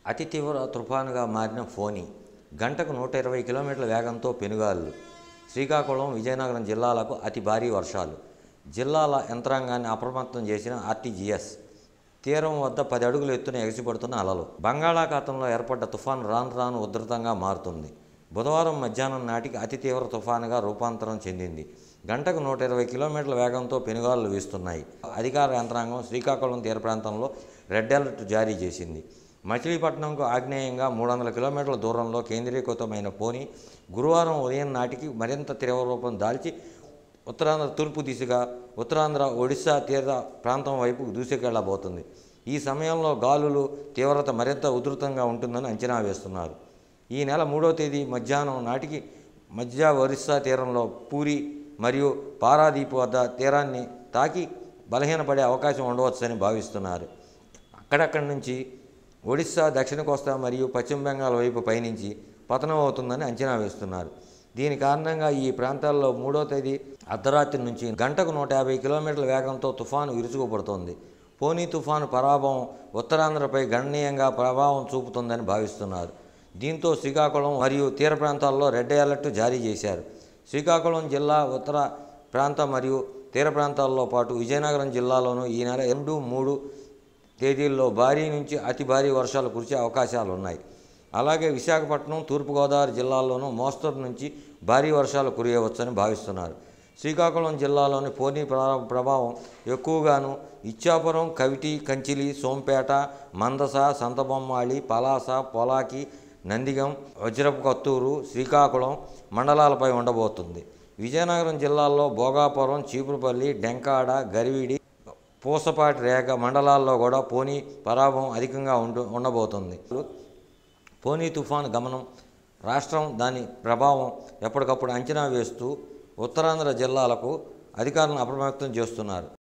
అతి తీవ్ర తుఫానుగా మారిన ఫోని గంటకు నూట ఇరవై కిలోమీటర్ల వేగంతో పెనుగాలులు శ్రీకాకుళం విజయనగరం జిల్లాలకు అతి భారీ వర్షాలు జిల్లాల యంత్రాంగాన్ని అప్రమత్తం చేసిన ఆర్టీజీఎస్ తీరం వద్ద పది అడుగుల ఎత్తున ఎగసిపడుతున్న అలలు బంగాళాఖాతంలో ఏర్పడ్డ తుఫాను రాను రాను ఉధృతంగా మారుతుంది బుధవారం మధ్యాహ్నం నాటికి అతి తీవ్ర తుఫానుగా రూపాంతరం చెందింది గంటకు నూట ఇరవై కిలోమీటర్ల వేగంతో పెనుగాలులు వీస్తున్నాయి అధికార యంత్రాంగం శ్రీకాకుళం తీర ప్రాంతంలో రెడ్ అలర్ట్ జారీ చేసింది మచిలీపట్నంకు ఆగ్నేయంగా మూడు వందల కిలోమీటర్ల దూరంలో కేంద్రీకృతమైన పోని గురువారం ఉదయం నాటికి మరింత తీవ్ర రూపం దాల్చి ఉత్తరాంధ్ర తూర్పు దిశగా ఉత్తరాంధ్ర ఒడిశా తీర ప్రాంతం వైపు దూసుకెళ్లబోతుంది ఈ సమయంలో గాలులు తీవ్రత మరింత ఉధృతంగా ఉంటుందని అంచనా వేస్తున్నారు ఈ నెల మూడో తేదీ మధ్యాహ్నం నాటికి మధ్య ఒరిస్సా తీరంలో పూరి మరియు పారాదీప్ వద్ద తీరాన్ని తాకి బలహీనపడే అవకాశం ఉండవచ్చని భావిస్తున్నారు అక్కడక్కడి నుంచి ఒడిశా దక్షిణ కోస్తా మరియు పశ్చిమ బెంగాల్ వైపు పయనించి పతనం అవుతుందని అంచనా వేస్తున్నారు దీని కారణంగా ఈ ప్రాంతాల్లో మూడో తేదీ అర్ధరాత్రి నుంచి గంటకు నూట యాభై కిలోమీటర్ల వేగంతో తుఫాను విరుచుకుపడుతోంది పోనీ తుఫాను ప్రభావం ఉత్తరాంధ్రపై గణనీయంగా ప్రభావం చూపుతుందని భావిస్తున్నారు దీంతో శ్రీకాకుళం మరియు తీర ప్రాంతాల్లో రెడ్ అలర్ట్ జారీ చేశారు శ్రీకాకుళం జిల్లా ఉత్తర ప్రాంతం మరియు తీర ప్రాంతాల్లో పాటు విజయనగరం జిల్లాలోనూ ఈ నెల రెండు మూడు తేదీల్లో భారీ నుంచి అతి భారీ వర్షాలు కురిసే అవకాశాలు ఉన్నాయి అలాగే విశాఖపట్నం తూర్పుగోదావరి జిల్లాల్లోనూ మోస్తరు నుంచి భారీ వర్షాలు కురియవచ్చని భావిస్తున్నారు శ్రీకాకుళం జిల్లాలోని పోనీ ప్ర- ప్రభావం ఎక్కువగాను ఇచ్చాపురం కవిటి కంచిలి సోంపేట మందస సంతబొమ్మాళి పలాస పొలాకి నందిగం వజ్రపు కత్తూరు శ్రీకాకుళం మండలాలపై ఉండబోతుంది విజయనగరం జిల్లాల్లో భోగాపురం చీపురుపల్లి డెంకాడ గరివిడి పూసపాటి రేఖ మండలాల్లో కూడా పోనీ పరాభవం అధికంగా ఉండు ఉండబోతుంది పోనీ తుఫాను గమనం రాష్ట్రం దాని ప్రభావం ఎప్పటికప్పుడు అంచనా వేస్తూ ఉత్తరాంధ్ర జిల్లాలకు అధికారులను అప్రమత్తం చేస్తున్నారు